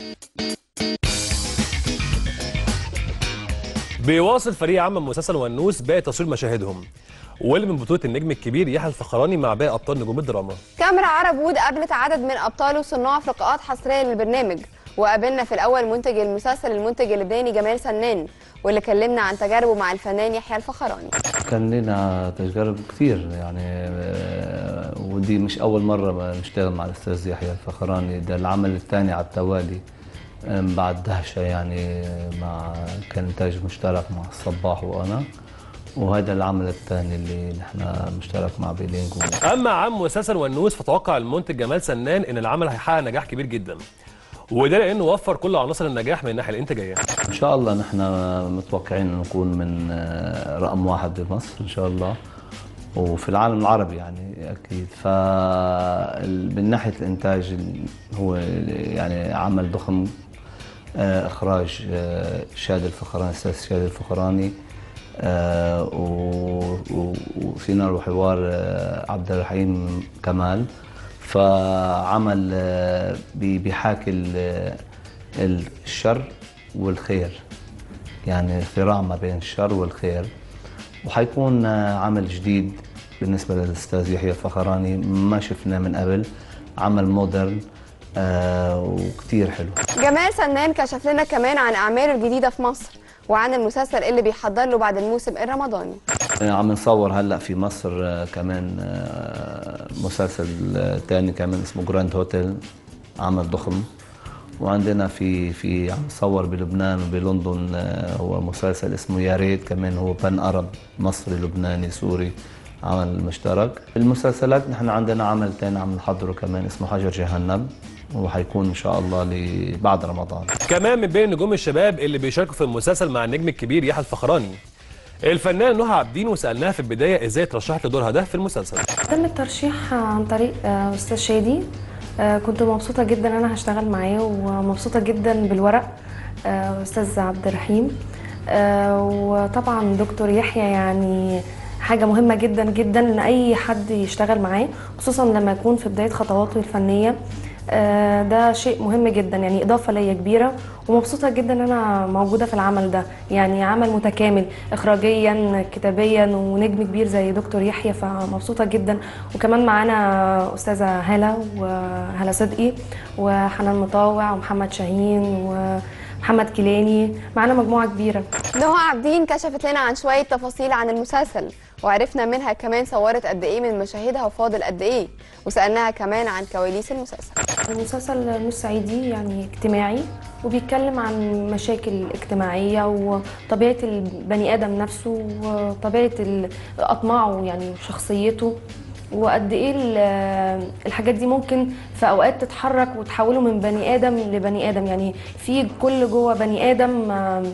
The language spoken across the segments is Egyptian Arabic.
بيواصل فريق عمل مسلسل ونوس باقي تصوير مشاهدهم واللي من بطوله النجم الكبير يحيى الفخراني مع باقي ابطال نجوم الدراما كاميرا عرب وود قابلت عدد من ابطال وصناع في لقاءات حصريه للبرنامج وقابلنا في الاول منتج المسلسل المنتج اللبناني جمال سنان واللي كلمنا عن تجاربه مع الفنان يحيى الفخراني كان لنا تجارب كثير يعني آه، ودي مش أول مرة نشتغل مع الأستاذ يحيى الفخراني ده العمل الثاني على التوالي آه، بعد دهشة يعني مع كان إنتاج مشترك مع الصباح وأنا وهذا العمل الثاني اللي نحن مشترك مع بيلينج اما عن مسلسل ونوس فتوقع المنتج جمال سنان ان العمل هيحقق نجاح كبير جدا وده لانه وفر كل عناصر النجاح من الناحيه الانتاجيه إن شاء الله نحن متوقعين إنه نكون من آه، رقم واحد بمصر إن شاء الله وفي العالم العربي يعني أكيد ف من ناحية الإنتاج ال- هو يعني عمل ضخم آه، إخراج آه، شادي الفخراني الأستاذ شادي الفخراني آه، و- و- وسيناريو وحوار آه، عبد الرحيم كمال فعمل آه، بي- بيحاكي ال- الشر والخير يعني صراع ما بين الشر والخير وحيكون آه، عمل جديد بالنسبة للأستاذ يحيى الفخراني ما شفناه من قبل عمل مودرن آه وكتير حلو جمال سنان كشف لنا كمان عن اعماله الجديده في مصر وعن المسلسل اللي بيحضر له بعد الموسم الرمضاني آه، عم نصور هلا في مصر آه، كمان آه، مسلسل آه، تاني كمان اسمه جراند هوتيل عمل ضخم وعندنا في في عم نصور بلبنان وبلندن آه، هو مسلسل اسمه يا ريت كمان هو بان ارب مصري لبناني سوري عمل مشترك المسلسلات نحن عندنا عمل تاني عم نحضره كمان اسمه حجر جهنم وحيكون ان شاء الله ل- بعد رمضان كمان من بين نجوم الشباب اللي بيشاركوا في المسلسل مع النجم الكبير يحيى الفخراني الفنان نهى عابدين وسالناها في البدايه ازاي ترشحت لدورها ده في المسلسل تم الترشيح عن طريق آه، استاذ شادي آه، كنت مبسوطه جدا ان انا هشتغل معاه ومبسوطه جدا بالورق آه، استاذ عبد الرحيم آه، وطبعا دكتور يحيى يعني حاجه مهمه جدا جدا ان اي حد يشتغل معاه خصوصا لما يكون في بدايه خطواته الفنيه آه، ده شيء مهم جدا يعني اضافه ليا كبيره ومبسوطه جدا ان انا موجوده في العمل ده يعني عمل متكامل اخراجيا كتابيا ونجم كبير زي دكتور يحيى فمبسوطه جدا وكمان معانا استاذه هاله وهاله صدقي وحنان مطاوع ومحمد شاهين ومحمد كيلاني معانا مجموعه كبيره نهى عابدين كشفت لنا عن شويه تفاصيل عن المسلسل وعرفنا منها كمان صورت قد ايه من مشاهدها وفاضل قد ايه وسالناها كمان عن كواليس المسلسل المسلسل نص صعيدي يعني اجتماعي وبيتكلم عن مشاكل اجتماعية وطبيعة البني آدم نفسه وطبيعة ال- أطماعه يعني وشخصيته وقد ايه ال- الحاجات دي ممكن في اوقات تتحرك وتحوله من بني ادم لبني ادم يعني في كل جوه بني ادم آم،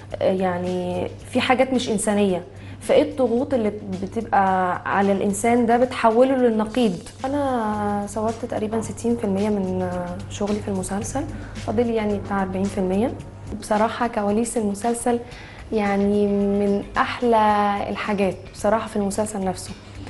يعني في حاجات مش انسانيه فايه الضغوط اللي بتبقى على الانسان ده بتحوله للنقيض انا صورت تقريبا 60% من شغلي في المسلسل فاضل يعني بتاع 40% بصراحه كواليس المسلسل يعني من احلى الحاجات بصراحه في المسلسل نفسه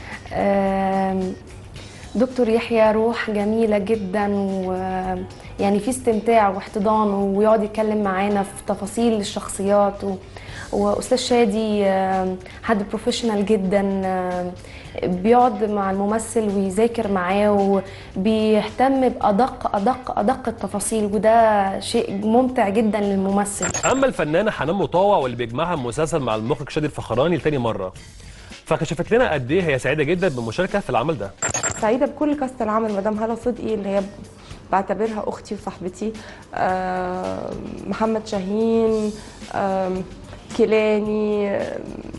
آم، دكتور يحيى روح جميلة جدا ويعني في استمتاع واحتضان ويقعد يتكلم معانا في تفاصيل الشخصيات و... واستاذ شادي آم، حد بروفيشنال جدا آم، بيقعد مع الممثل ويذاكر معاه وبيهتم بادق ادق ادق التفاصيل وده شيء ممتع جدا للممثل اما الفنانه حنان مطاوع واللي بيجمعها المسلسل مع المخرج شادي الفخراني لتاني مره فكشفت لنا قد ايه هي سعيده جدا بالمشاركه في العمل ده سعيده بكل كاست العمل مدام هلا صدقي اللي هي بعتبرها اختي وصاحبتي آه، محمد شاهين آم، كيلاني آم،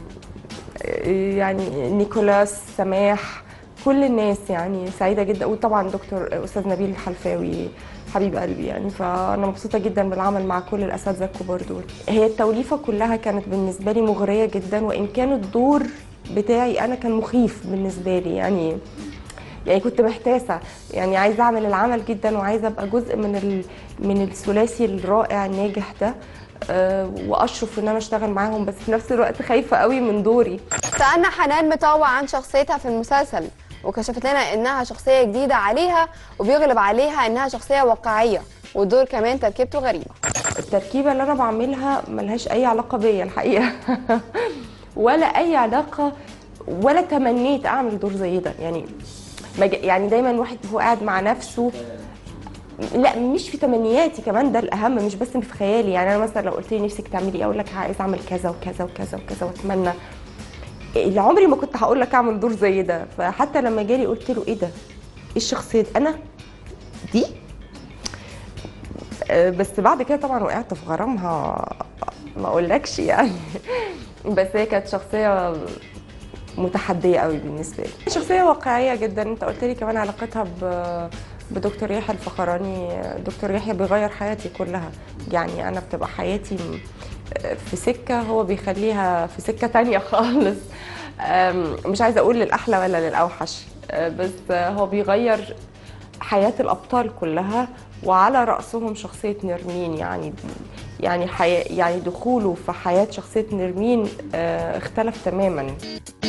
يعني نيكولاس سماح كل الناس يعني سعيده جدا وطبعا دكتور استاذ نبيل الحلفاوي حبيب قلبي يعني فانا مبسوطه جدا بالعمل مع كل الاساتذه الكبار دول هي التوليفه كلها كانت بالنسبه لي مغريه جدا وان كان الدور بتاعي انا كان مخيف بالنسبه لي يعني يعني كنت محتاسه يعني عايزه اعمل العمل جدا وعايزه ابقى جزء من ال... من الثلاثي الرائع الناجح ده أه واشرف ان انا اشتغل معاهم بس في نفس الوقت خايفه قوي من دوري سالنا حنان مطوع عن شخصيتها في المسلسل وكشفت لنا انها شخصيه جديده عليها وبيغلب عليها انها شخصيه واقعيه والدور كمان تركيبته غريبه التركيبه اللي انا بعملها ملهاش اي علاقه بيا الحقيقه ولا اي علاقه ولا تمنيت اعمل دور زي ده يعني ما ج- يعني دايما الواحد وهو قاعد مع نفسه لا مش في تمنياتي كمان ده الاهم مش بس في خيالي يعني انا مثلا لو قلت لي نفسك تعملي ايه اقول لك عايز اعمل كذا وكذا وكذا وكذا واتمنى اللي عمري ما كنت هقول لك اعمل دور زي ده فحتى لما جالي قلت له ايه ده ايه الشخصيه دي انا دي آه، بس بعد كده طبعا وقعت في غرامها ما اقولكش يعني بس هي كانت شخصيه متحديه قوي بالنسبه لي شخصيه واقعيه جدا انت قلت لي كمان علاقتها ب بدكتور يحيى الفخراني دكتور يحيى بيغير حياتي كلها يعني انا بتبقى حياتي م- في سكه هو بيخليها في سكه تانية خالص أم، مش عايزه اقول للاحلى ولا للاوحش أه، بس هو بيغير حياة الأبطال كلها وعلى رأسهم شخصية نرمين يعني يعني حياة يعني دخوله في حياة شخصية نرمين آه، اختلف تماما